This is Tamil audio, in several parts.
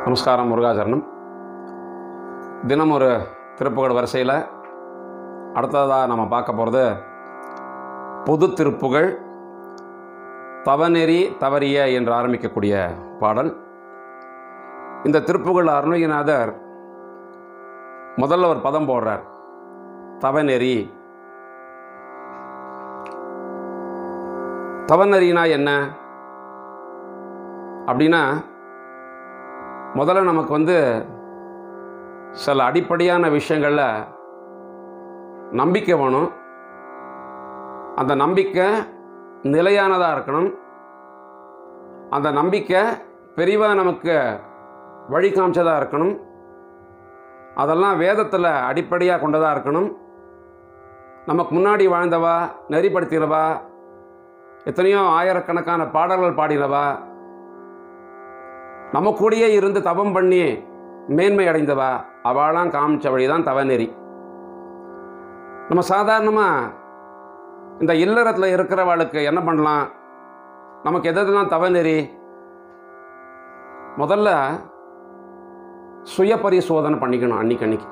நமஸ்காரம் முருகாச்சரணம் தினம் ஒரு திருப்புகழ் வரிசையில் அடுத்ததாக நம்ம பார்க்க போகிறது பொது திருப்புகழ் தவநெறி தவறிய என்று ஆரம்பிக்கக்கூடிய பாடல் இந்த திருப்புகழ் அருணகிரிநாதர் முதல்ல ஒரு பதம் போடுறார் தவநெறி தவநெறினா என்ன அப்படின்னா முதல்ல நமக்கு வந்து சில அடிப்படையான விஷயங்களில் நம்பிக்கை வேணும் அந்த நம்பிக்கை நிலையானதாக இருக்கணும் அந்த நம்பிக்கை பெரிவாக நமக்கு வழி காமிச்சதாக இருக்கணும் அதெல்லாம் வேதத்தில் அடிப்படையாக கொண்டதாக இருக்கணும் நமக்கு முன்னாடி வாழ்ந்தவா நெறிப்படுத்தினவா எத்தனையோ ஆயிரக்கணக்கான பாடல்கள் பாடினவா நம்ம கூடயே இருந்து தவம் பண்ணி மேன்மை அடைந்தவா அவளாம் காமிச்ச வழி தான் தவநெறி நம்ம சாதாரணமாக இந்த இல்லறத்தில் இருக்கிறவளுக்கு என்ன பண்ணலாம் நமக்கு எது எதெல்லாம் தவநெறி முதல்ல சுய பரிசோதனை பண்ணிக்கணும் அன்னைக்கு அன்னைக்கு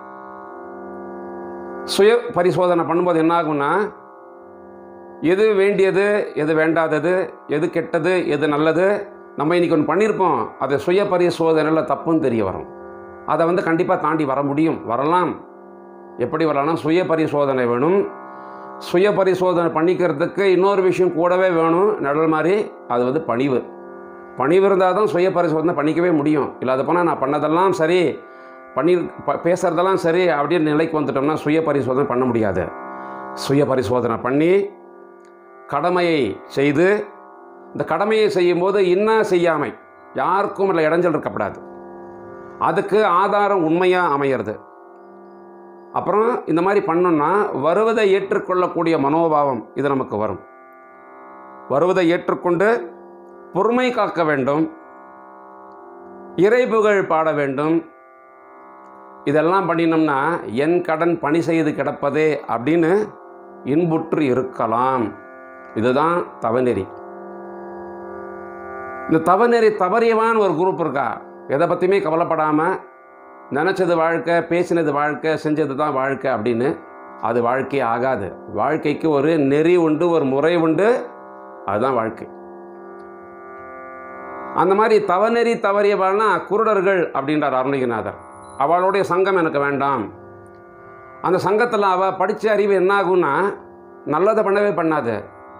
சுய பரிசோதனை பண்ணும்போது என்ன ஆகும்னா எது வேண்டியது எது வேண்டாதது எது கெட்டது எது நல்லது நம்ம இன்றைக்கி ஒன்று பண்ணியிருப்போம் அது சுய பரிசோதனையில் தப்புன்னு தெரிய வரும் அதை வந்து கண்டிப்பாக தாண்டி வர முடியும் வரலாம் எப்படி வரலாம்னா சுய பரிசோதனை வேணும் சுய பரிசோதனை பண்ணிக்கிறதுக்கு இன்னொரு விஷயம் கூடவே வேணும் நிழல் மாதிரி அது வந்து பணிவு பணிவு இருந்தால் தான் சுய பரிசோதனை பண்ணிக்கவே முடியும் இல்லாத போனால் நான் பண்ணதெல்லாம் சரி பண்ணி ப பேசுகிறதெல்லாம் சரி அப்படின்னு நிலைக்கு வந்துட்டோம்னா சுய பரிசோதனை பண்ண முடியாது சுய பரிசோதனை பண்ணி கடமையை செய்து இந்த கடமையை செய்யும்போது என்ன செய்யாமை யாருக்கும் இல்லை இடைஞ்சல் இருக்கப்படாது அதுக்கு ஆதாரம் உண்மையாக அமையிறது அப்புறம் இந்த மாதிரி பண்ணோம்னா வருவதை ஏற்றுக்கொள்ளக்கூடிய மனோபாவம் இது நமக்கு வரும் வருவதை ஏற்றுக்கொண்டு பொறுமை காக்க வேண்டும் இறைபுகழ் பாட வேண்டும் இதெல்லாம் பண்ணினோம்னா என் கடன் பணி செய்து கிடப்பதே அப்படின்னு இன்புற்று இருக்கலாம் இதுதான் தவநெறி இந்த தவநெறி தவறியவான் ஒரு குரூப் இருக்கா எதை பற்றியுமே கவலைப்படாமல் நினச்சது வாழ்க்கை பேசினது வாழ்க்கை செஞ்சது தான் வாழ்க்கை அப்படின்னு அது வாழ்க்கை ஆகாது வாழ்க்கைக்கு ஒரு நெறி உண்டு ஒரு முறை உண்டு அதுதான் வாழ்க்கை அந்த மாதிரி தவநெறி தவறியவாள்னா குருடர்கள் அப்படின்றார் அருணகிரிநாதர் அவளுடைய சங்கம் எனக்கு வேண்டாம் அந்த சங்கத்தில் அவள் படித்த அறிவு என்ன ஆகும்னா நல்லதை பண்ணவே பண்ணாது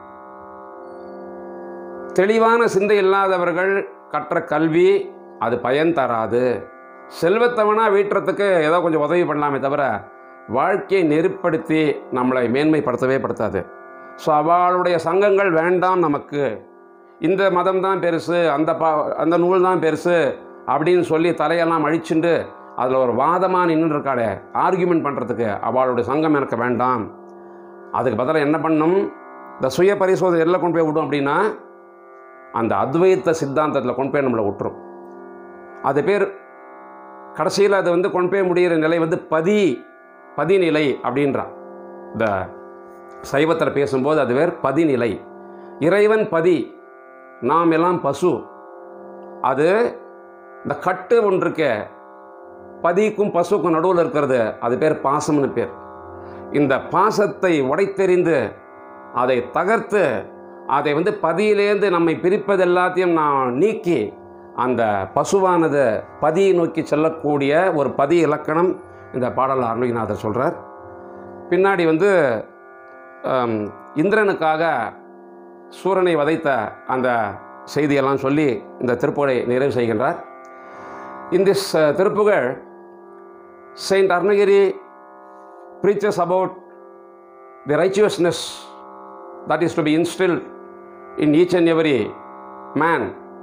தெளிவான சிந்தை இல்லாதவர்கள் கற்ற கல்வி அது பயன் தராது செல்வத்தவனாக வீட்டுறதுக்கு ஏதோ கொஞ்சம் உதவி பண்ணலாமே தவிர வாழ்க்கையை நெருப்படுத்தி நம்மளை மேன்மைப்படுத்தவே படுத்தாது ஸோ அவளுடைய சங்கங்கள் வேண்டாம் நமக்கு இந்த மதம் தான் பெருசு அந்த பா அந்த நூல் தான் பெருசு அப்படின்னு சொல்லி தலையெல்லாம் அழிச்சுண்டு அதில் ஒரு வாதமாக நின்று இருக்காளே ஆர்கியூமெண்ட் பண்ணுறதுக்கு அவளுடைய சங்கம் எனக்கு வேண்டாம் அதுக்கு பதிலாக என்ன பண்ணும் இந்த சுய பரிசோதனை எல்லாம் கொண்டு போய் விடும் அப்படின்னா அந்த அத்வைத்த சித்தாந்தத்தில் கொண்டு போய் நம்மளை விட்டுரும் அது பேர் கடைசியில் அது வந்து கொண்டு போய் முடிகிற நிலை வந்து பதி பதிநிலை அப்படின்றான் இந்த சைவத்தில் பேசும்போது அது பேர் பதிநிலை இறைவன் பதி நாம் எல்லாம் பசு அது இந்த கட்டு ஒன்றுக்கு பதிக்கும் பசுக்கும் நடுவில் இருக்கிறது அது பேர் பாசம்னு பேர் இந்த பாசத்தை உடைத்தெறிந்து அதை தகர்த்து அதை வந்து பதியிலேருந்து நம்மை பிரிப்பது எல்லாத்தையும் நான் நீக்கி அந்த பசுவானது பதியை நோக்கி செல்லக்கூடிய ஒரு பதி இலக்கணம் இந்த பாடல் அருணகிரிநாதர் சொல்கிறார் பின்னாடி வந்து ஆம், இந்திரனுக்காக சூரனை வதைத்த அந்த செய்தியெல்லாம் சொல்லி இந்த திருப்புகழை நிறைவு செய்கின்றார் இந்த Thiruppugazh saint Arunagiri preaches about the righteousness that is to be instilled in each and every man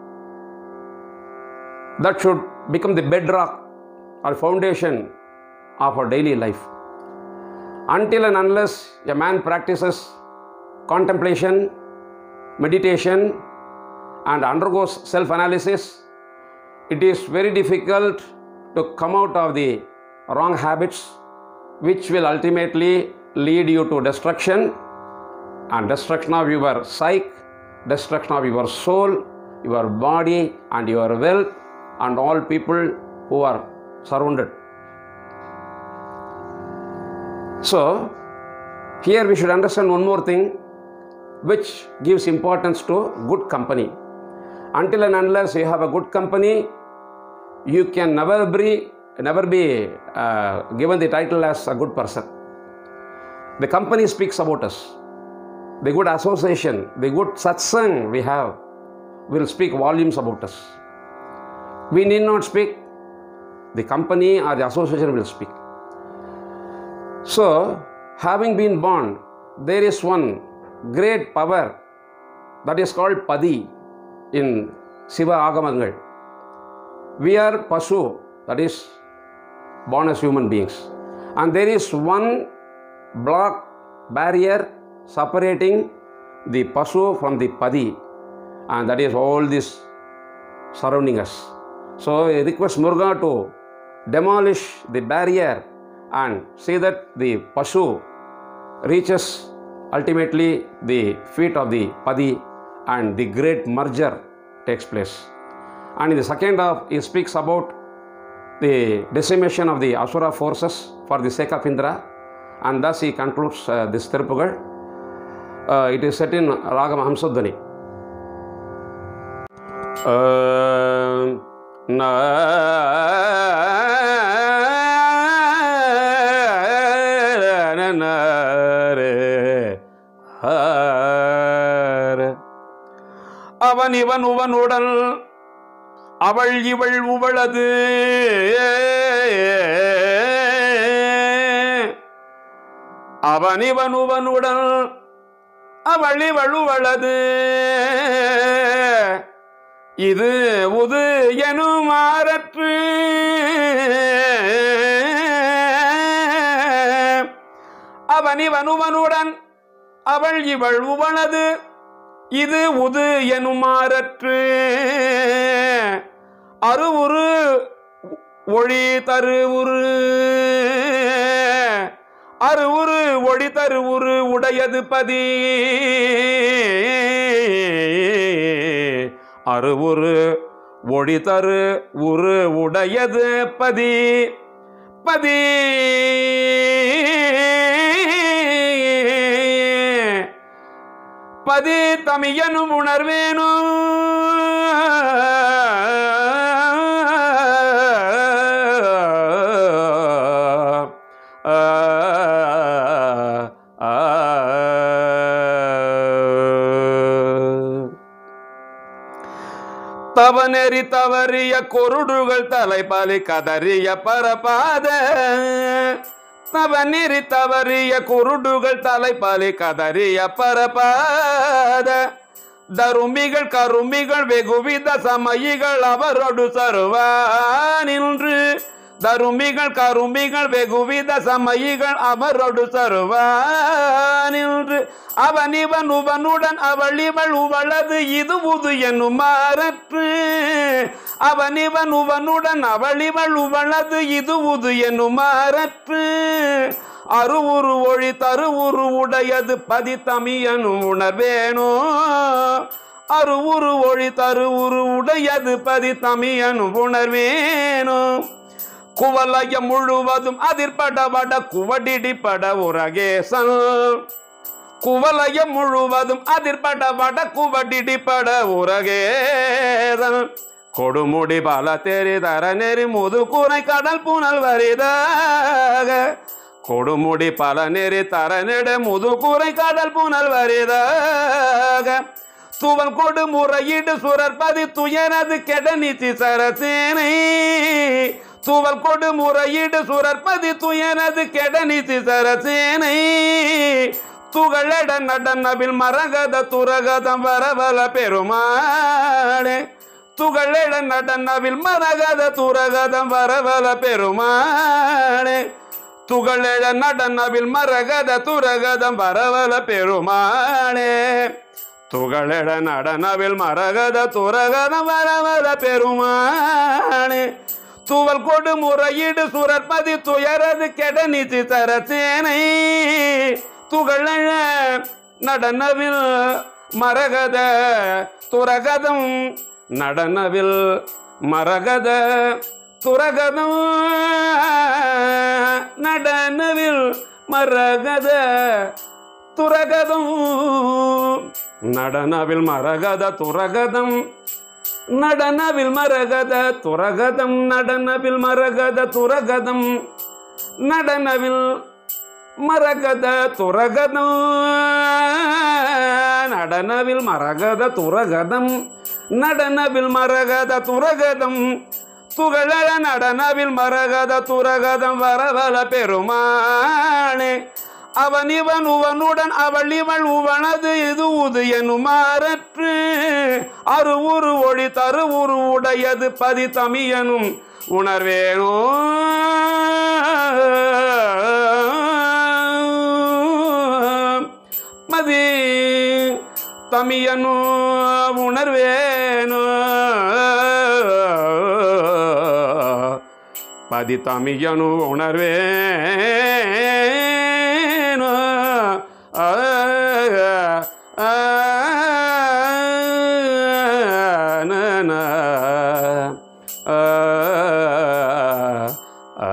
that should become the bedrock or foundation of our daily life. Until and unless a man practices contemplation, meditation, and undergoes self analysis, it is very difficult to come out of the wrong habits which will ultimately lead you to destruction and destruction of your psyche, destruction of your soul, your body, and your wealth, and all people who are surrounded. So, here we should understand one more thing which gives importance to good company. Until and unless you have a good company, you can never be, never be uh, given the title as a good person. The company speaks about us. The good association, the good satsang we have will speak volumes about us. We need not speak, the company or the association will speak. So, having been born, there is one great power that is called Padi in Siva Agamangal. We are Pasu, that is born as human beings. And there is one block barrier separating the Pasu from the Padi, and that is all this surrounding us. So, I request Murga to demolish the barrier and see that the Pasu reaches ultimately the feet of the Padi and the great merger takes place. And in the second half, he speaks about the decimation of the Asura forces for the sake of Indra, and thus he concludes uh, this Tirupugal. Uh, it is set in Ragam Hamsadhani. Uh, அவன் இவன் உவனுடன் அவள் இவள் உவளது அவன் இவன் உவனுடன் அவள் இவள் உவளது இது உது எனும் ஆரற்று அவன் இவன் உவனுடன் அவள் இவள் உவனது இது உது எனுமாறற்று அருவுரு ஒளி தருவுரு அருவுரு ஒளி தருவுரு உடையது பதி அருவுரு ஒளி தரு உரு உடையது பதி பதி பதி தமியனும் உணர்வேனும் தவநெறி தவறிய கொருடுகள் தலைப்பாலி கதறிய பரபாத தவநெறி தவறிய குருடுகள் தலைப்பாலி கதறிய பரபாத தருமிகள் கருமிகள் வெகுவித சமயிகள் அவரோடு சருவா நின்று தருமிகள் கருமிகள் வெகுவித சமயிகள் அவரோடு சருவா நின்று அவன் இவன் உவனுடன் அவள் இவள் உவளது இது உது என்னும் மாறற்று அவன் இவன் உவனுடன் அவள் இவள் உவளது இது உது என்னும் மாறற்று அருவுரு ஒளி தருவுரு உடையது பதி தமியனும் உணர்வேனோ அருவுரு ஒளி தருவுரு உடையது பதி தமியனும் உணர்வேனோ குவலயம் முழுவதும் அதிர்பட வட குவடிடிப்பட உரகேசன் குவலயம் முழுவதும் அதிர்பட வட குவடிடிப்பட உரகேசன் கொடுமுடி பல தெரி தர நெறி முது கூரை கடல் புனல் வரிதாக கொடுமுடி பல நெறி தர நெட முது கூரை கடல் புனல் வரிதாக துவல் கொடு முறையீடு சுரற்பதி துயரது கெட நித்தி சரசேனை துவல் கொடு முறையீடு சுரற்பதி துயரது கெட நித்தி சரசேனை துகளட நடனவில் மரகத துரகதம் வரவல பெருமாளே துகளட நடனவில் மரகத துரகதம் வரவல பெருமாளே துகளட நடனவில் மரகத துரகதம் வரவல பெருமாளே துகளட நடனவில் மரகத துரகதம் வரவல பெருமாளே துவல் கொடு முறையீடு சுரற்பதி துயரது கெட நிதி தரசேனை துகள நடனவில் மரகத துரகதம் நடனவில் மரகத துரகதம் நடனவில் மரகத துரகதம் நடனவில் மரகத துரகதம் நடனவில் மரகத துரகதம் நடனவில் மரகத துரகதம் நடனவில் மரகத துரகதம் நடனவில் மரகத துரகதம் நடனவில் மரகத துரகதம் துகள நடனவில் மரகத துரகதம் வரவல பெருமானே அவன் இவன் உவனுடன் அவள் இவள் உவனது இது உது எனுமாறற்று அருவுரு ஒளி தருவுரு உடையது பதி தமியனும் உணர்வேனோ மதி தமியனு உணர்வேனோ பதி தமியனு உணர்வேனோ ஆ, ஆ, ந, ந, ஆ, ஆ.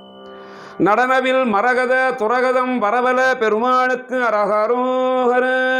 நடனவில் மரகத துரகதம் பரவல பெருமானுக்கு அரகரோகர